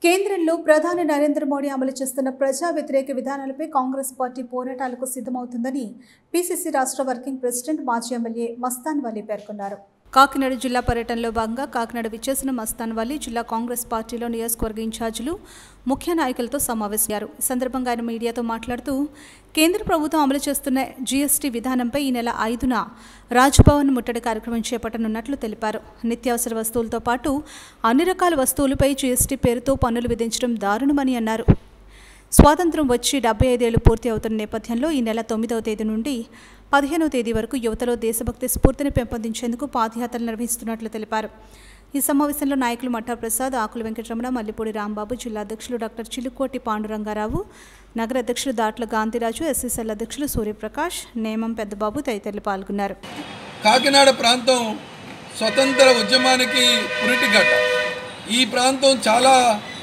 కేంద్రంలో ప్రధాని నరేంద్ర మోడీ అమలు చేస్తున్న ప్రజా వ్యతిరేక విధానాలపై కాంగ్రెస్ పార్టీ పోరాటాలకు సిద్ధమవుతుందని పీసీసీ రాష్ట్ర వర్కింగ్ ప్రెసిడెంట్ మాజీ ఎమ్మెల్యే మస్తాన్ వలీ పేర్కొన్నారు కాకినాడ జిల్లా పర్యటనలో భాగంగా కాకినాడ విచ్చేసిన మస్తాన్ వలీ జిల్లా కాంగ్రెస్ పార్టీలో నియోజకవర్గ ఇన్ఛార్జీలు ముఖ్య నాయకులతో సమావేశమయ్యారు ఈ సందర్భంగా ఆయన మీడియాతో మాట్లాడుతూ కేంద్ర ప్రభుత్వం అమలు చేస్తున్న జీఎస్టీ విధానంపై ఈ నెల ఐదున రాజ్భవన్ ముట్టడి కార్యక్రమం చేపట్టనున్నట్లు తెలిపారు నిత్యావసర వస్తువులతో పాటు అన్ని రకాల వస్తువులపై జీఎస్టీ పేరుతో పన్నులు విధించడం దారుణమని అన్నారు స్వాతంత్రం వచ్చి డెబ్బై ఐదేళ్లు పూర్తి అవుతున్న నేపథ్యంలో ఈ నెల తొమ్మిదవ తేదీ నుండి పదిహేనవ తేదీ వరకు యువతలో దేశభక్తి స్ఫూర్తిని పెంపొందించేందుకు పాదయాత్రలు నిర్వహిస్తున్నట్లు తెలిపారు ఈ సమావేశంలో నాయకులు మట్టా ప్రసాద్ ఆకుల వెంకటరమణ మల్లిపూడి రాంబాబు జిల్లా అధ్యక్షులు డాక్టర్ చిలుకోటి పాండురంగారావు నగర అధ్యక్షులు దాట్ల గాంధీరాజు ఎస్ఎస్ఎల్ అధ్యక్షులు సూర్యప్రకాష్ నేమం పెద్దబాబు తదితరులు పాల్గొన్నారు కాకినాడ ప్రాంతం స్వతంత్ర ఉద్యమానికి పురిటిగడ్డ ఈ ప్రాంతం చాలా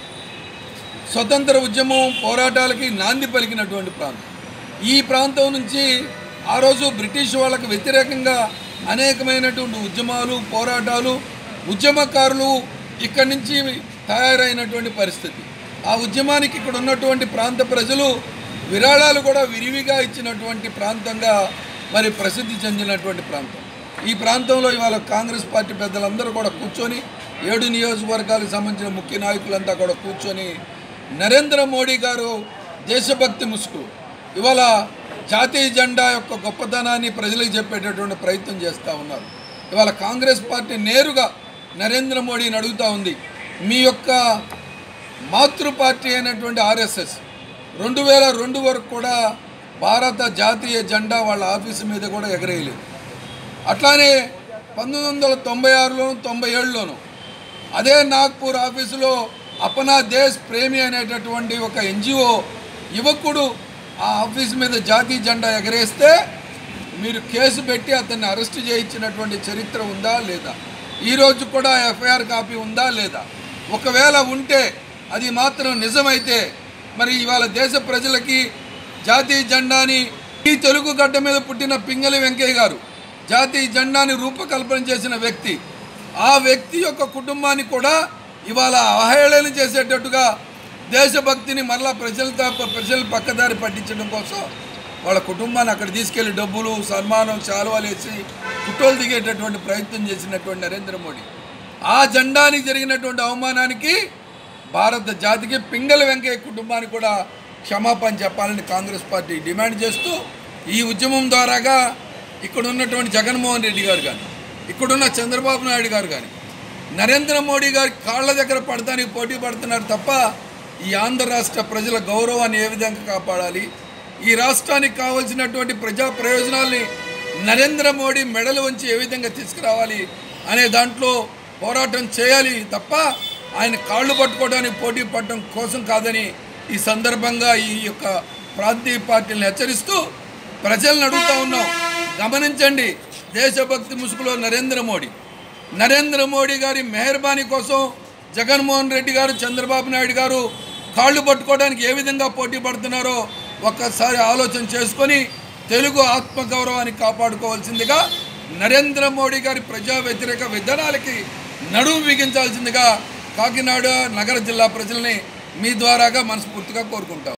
స్వతంత్ర ఉద్యమం పోరాటాలకి నాంది పలికినటువంటి ప్రాంతం ఈ ప్రాంతం నుంచి ఆ రోజు బ్రిటిష్ వాళ్ళకు వ్యతిరేకంగా అనేకమైనటువంటి ఉద్యమాలు పోరాటాలు ఉద్యమకారులు ఇక్కడి నుంచి తయారైనటువంటి పరిస్థితి ఆ ఉద్యమానికి ఇక్కడ ఉన్నటువంటి ప్రాంత ప్రజలు విరాళాలు కూడా విరివిగా ఇచ్చినటువంటి ప్రాంతంగా మరి ప్రసిద్ధి చెందినటువంటి ప్రాంతం ఈ ప్రాంతంలో ఇవాళ కాంగ్రెస్ పార్టీ పెద్దలందరూ కూడా కూర్చొని ఏడు నియోజకవర్గాలకు సంబంధించిన ముఖ్య నాయకులంతా కూడా కూర్చొని నరేంద్ర మోడీ గారు దేశభక్తి ముసుగు ఇవాళ జాతీయ జెండా యొక్క గొప్పతనాన్ని ప్రజలకు చెప్పేటటువంటి ప్రయత్నం చేస్తూ ఉన్నారు ఇవాళ కాంగ్రెస్ పార్టీ నేరుగా నరేంద్ర మోడీని అడుగుతూ ఉంది మీ యొక్క మాతృ పార్టీ అయినటువంటి ఆర్ఎస్ఎస్ రెండు వేల రెండు వరకు కూడా భారత జాతీయ జెండా వాళ్ళ ఆఫీసు మీద కూడా ఎగరేయలేదు అట్లానే పంతొమ్మిది వందల తొంభై ఆరులోను తొంభై ఏడులోను అదే నాగ్పూర్ ఆఫీసులో అపనా దేశ్ ప్రేమి అనేటటువంటి ఒక ఎన్జిఓ యువకుడు ఆ ఆఫీస్ మీద జాతీయ జెండా ఎగరేస్తే మీరు కేసు పెట్టి అతన్ని అరెస్ట్ చేయించినటువంటి చరిత్ర ఉందా లేదా ఈరోజు కూడా ఎఫ్ఐఆర్ కాపీ ఉందా లేదా ఒకవేళ ఉంటే అది మాత్రం నిజమైతే మరి ఇవాళ దేశ ప్రజలకి జాతీయ జెండాని ఈ తెలుగు గడ్డ మీద పుట్టిన పింగళి వెంకయ్య గారు జాతీయ జెండాని రూపకల్పన చేసిన వ్యక్తి ఆ వ్యక్తి యొక్క కుటుంబాన్ని కూడా ఇవాళ అవహేళన చేసేటట్టుగా దేశభక్తిని మరలా ప్రజలతో ప్రజలు పక్కదారి పట్టించడం కోసం వాళ్ళ కుటుంబాన్ని అక్కడ తీసుకెళ్లి డబ్బులు సన్మానం శాలువాలు వేసి ఫోటోలు దిగేటటువంటి ప్రయత్నం చేసినటువంటి నరేంద్ర మోడీ ఆ జెండానికి జరిగినటువంటి అవమానానికి భారత జాతికి పింగళ వెంకయ్య కుటుంబానికి కూడా క్షమాపణ చెప్పాలని కాంగ్రెస్ పార్టీ డిమాండ్ చేస్తూ ఈ ఉద్యమం ద్వారాగా ఇక్కడ ఉన్నటువంటి జగన్మోహన్ రెడ్డి గారు కానీ ఇక్కడున్న చంద్రబాబు నాయుడు గారు కానీ నరేంద్ర మోడీ గారి కాళ్ళ దగ్గర పడటానికి పోటీ పడుతున్నారు తప్ప ఈ ఆంధ్ర రాష్ట్ర ప్రజల గౌరవాన్ని ఏ విధంగా కాపాడాలి ఈ రాష్ట్రానికి కావలసినటువంటి ప్రజా ప్రయోజనాల్ని నరేంద్ర మోడీ మెడలు వంచి ఏ విధంగా తీసుకురావాలి అనే దాంట్లో పోరాటం చేయాలి తప్ప ఆయన కాళ్ళు పట్టుకోవడానికి పోటీ పడటం కోసం కాదని ఈ సందర్భంగా ఈ యొక్క ప్రాంతీయ పార్టీలను హెచ్చరిస్తూ ప్రజలను అడుగుతా ఉన్నాం గమనించండి దేశభక్తి ముసుగులో నరేంద్ర మోడీ నరేంద్ర మోడీ గారి మెహర్బానీ కోసం జగన్మోహన్ రెడ్డి గారు చంద్రబాబు నాయుడు గారు కాళ్ళు పట్టుకోవడానికి ఏ విధంగా పోటీ పడుతున్నారో ఒక్కసారి ఆలోచన చేసుకొని తెలుగు ఆత్మగౌరవాన్ని కాపాడుకోవాల్సిందిగా నరేంద్ర మోడీ గారి ప్రజా వ్యతిరేక విధానాలకి నడుము బిగించాల్సిందిగా కాకినాడ నగర జిల్లా ప్రజల్ని మీ ద్వారాగా మనస్ఫూర్తిగా కోరుకుంటాం